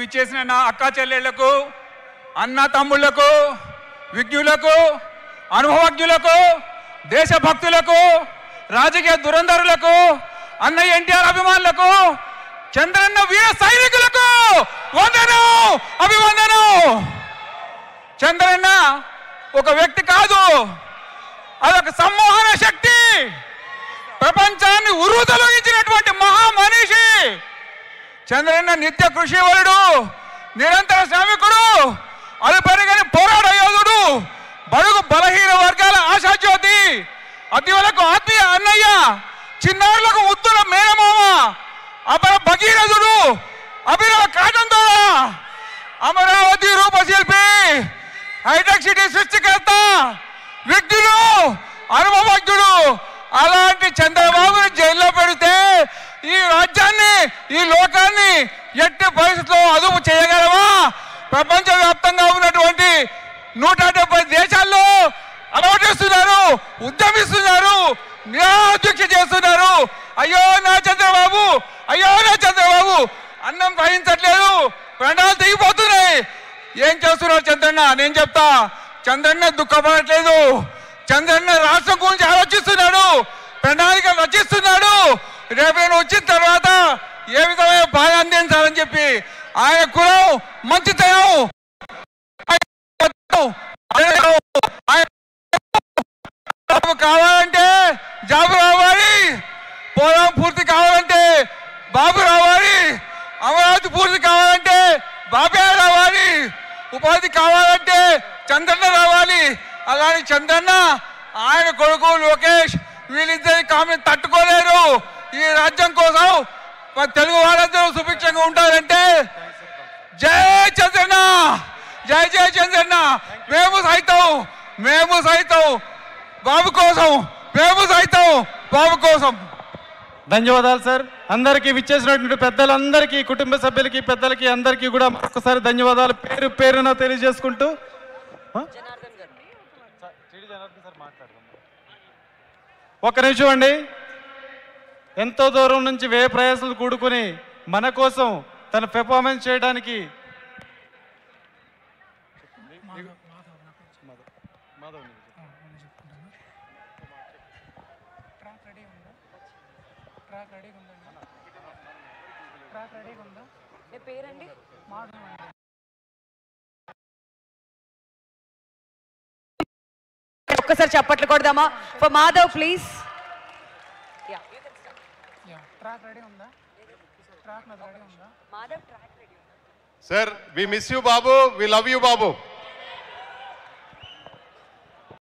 విచ్చేసిన నా అక్క చెల్లెళ్లకు అన్న తమ్ముళ్లకు విజ్ఞులకు అనుభవజ్ఞులకు దేశభక్తులకు రాజకీయ దురంధరులకు అన్న ఎన్టీఆర్ అభిమానులకు చంద్రన్న వీర సైనికులకు వందనం అభివందనం చంద్రన్న ఒక వ్యక్తి కాదు అదొక సమ్మోహన శక్తి ప్రపంచాన్ని ఉరుతొలగించినటువంటి మహా మనిషి చంద్రన్న నిత్య కృషివలుడు నిరంతర శ్రామికుడు అలుపరిగని పోరాట యోధుడు బడుగు బలహీన వర్గాల ఆశాజ్యోతి అతివలకు ఆత్మీయ అన్నయ్య చిన్నారులకు ఉత్తుల మేనమామ అపర భగీరథుడు అభినవ కాటంతోడ అమరావతి రూపశిల్పి హైటెక్ సిటీ సృష్టికర్త వ్యక్తులు అనుభవజ్ఞుడు అలాంటి చంద్రబాబుని జైల్లో పెడితే ఈ రాజ్యాన్ని ఈ లోకాన్ని ఎట్టి పరిస్థితుల్లో అదుపు చేయగలవా ప్రపంచ వ్యాప్తంగా ఉన్నటువంటి నూట డెబ్బై దేశాల్లో అలవాటిస్తున్నారు ఉద్యమిస్తున్నారు నిరాధ్యక్ష చేస్తున్నారు అయ్యో నా చంద్రబాబు అయ్యో నా చంద్రబాబు అన్నం గ్రహించట్లేదు ప్రాణాలు తెగిపోతున్నాయి ఏం చేస్తున్నారు చంద్రన్న నేను చెప్తా చంద్రన్న దుఃఖపడట్లేదు చంద్రన్న రాష్ట్రం గురించి ఆలోచిస్తున్నాడు ప్రణాళిక రచిస్తున్నాడు రేపు నేను వచ్చిన తర్వాత ఏ విధమైన బాధ అందించాలని చెప్పి ఆయన కులం మంచితనం ఆయన ఆయన జాబు కావాలంటే జాబు రావాలి పొలం పూర్తి కావాలంటే బాబు రావాలి అమరావతి పూర్తి కావాలంటే బాబే రావాలి ఉపాధి కావాలంటే చంద్రన్న రావాలి అలాంటి చంద్రన్న ఆయన కొడుకు లోకేష్ వీళ్ళిద్దరి కామెంట్ తట్టుకోలేరు ఈ రాజ్యం కోసం మన తెలుగు వాళ్ళందరూ సుభిక్షంగా ఉంటారంటే జై చంద్రన్న జై జై చంద్రన్న మేము సైతం మేము సైతం బాబు కోసం మేము సైతం బాబు కోసం ధన్యవాదాలు సార్ అందరికీ విచ్చేసినటువంటి పెద్దలందరికీ కుటుంబ సభ్యులకి పెద్దలకి అందరికీ కూడా మరొకసారి ధన్యవాదాలు పేరు పేరున తెలియజేసుకుంటూ ఆ? ఒక్క నిమిషం అండి ఎంతో దూరం నుంచి వ్యయ ప్రయాసాలు కూడుకుని మన కోసం తన పెర్ఫార్మెన్స్ చేయడానికి పేరండి ఒక్కసారి చప్పట్లు కొడదామా for Madhav please Madhav track ready Sir, we miss you, Babu. We love you, Babu.